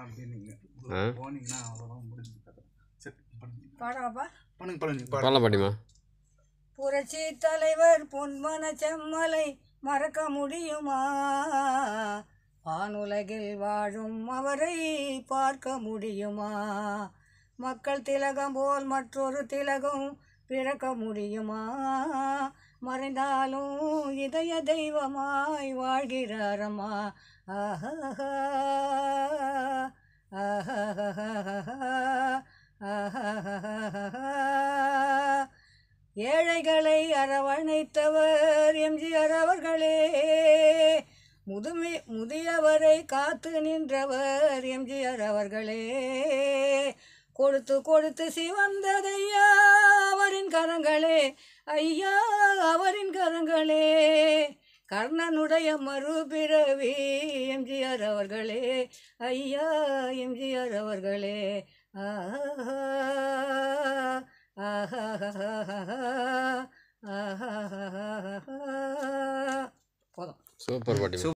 அப்படின்னீங்க ஆ. போனீங்கன்னா அவ்வளோதான் முடிஞ்சு கதை சரி பண்ணுங்க பாடவாப்பா பண்ணுங்க பண்ணுங்க பாருங்க பாடலாம் பாட்டிமா புரட்சி தலைவர் பொன்மன செம்மலை மறக்க முடியுமா வானுலகில் வாழும் அவரை பார்க்க முடியுமா மக்கள் திலகம் போல் மற்றொரு திலகம் பிறக்க முடியுமா மறைந்தாலும் இதய தெய்வமாய் வாழ்கிறாரம்மா ஆஹா ஆஹா ஏழைகளை அரவணைத்தவர் எம்ஜிஆர் அவர்களே முதுமை முதியவரை காத்து நின்றவர் எம்ஜிஆர் அவர்களே கொடுத்து கொடுத்து சிவந்ததையா அவரின் கரங்களே ஐயா அவரின் கரங்களே கர்ணனுடைய மறுபிறவி எம்ஜிஆர் அவர்களே ஐயா எம்ஜிஆர் அவர்களே ஆஹா ஆஹா ஆஹா போதும் சூப்பர் பாட்டிமா